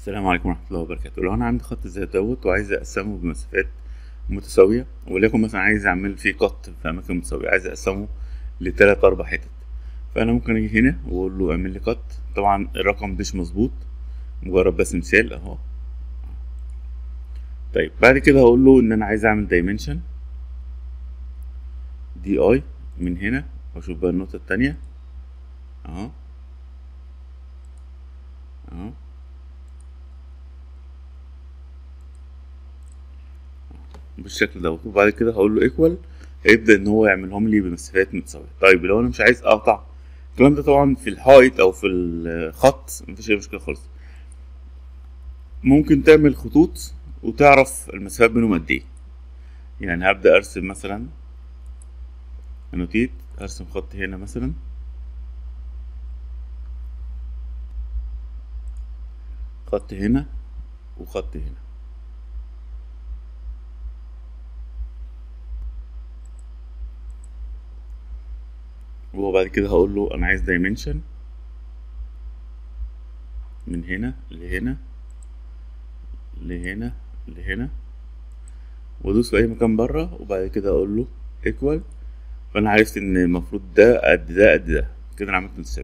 السلام عليكم ورحمة الله وبركاته لو أنا عندي خط زي دوت وعايز أقسمه بمسافات متساوية وليكن مثلا عايز أعمل فيه قط في أماكن متساوية عايز أقسمه لتلات أربع حتت فأنا ممكن أجي هنا وأقول له اعمل لي قط طبعا الرقم مش مظبوط مجرد بس مثال أهو طيب بعد كده هقول له إن أنا عايز أعمل دايمنشن دي أي من هنا وأشوف بقى النقطة التانية أهو أهو بالشكل دوت وبعد كده هقول له ايكوال هيبدا ان هو يعملهم لي بمسافات متساويه طيب لو انا مش عايز اقطع الكلام ده طبعا في الحائط او في الخط مفيش اي مشكله خالص ممكن تعمل خطوط وتعرف المسافات بينهم قد ايه يعني هبدا ارسم مثلا انوتيت ارسم خط هنا مثلا خط هنا وخط هنا وبعد كده هقول له انا عايز دايمنشن من هنا لهنا لهنا لهنا وادوس في اي مكان بره وبعد كده اقول له ايكوال فانا عرفت ان المفروض ده قد ده قد ده كده انا عملت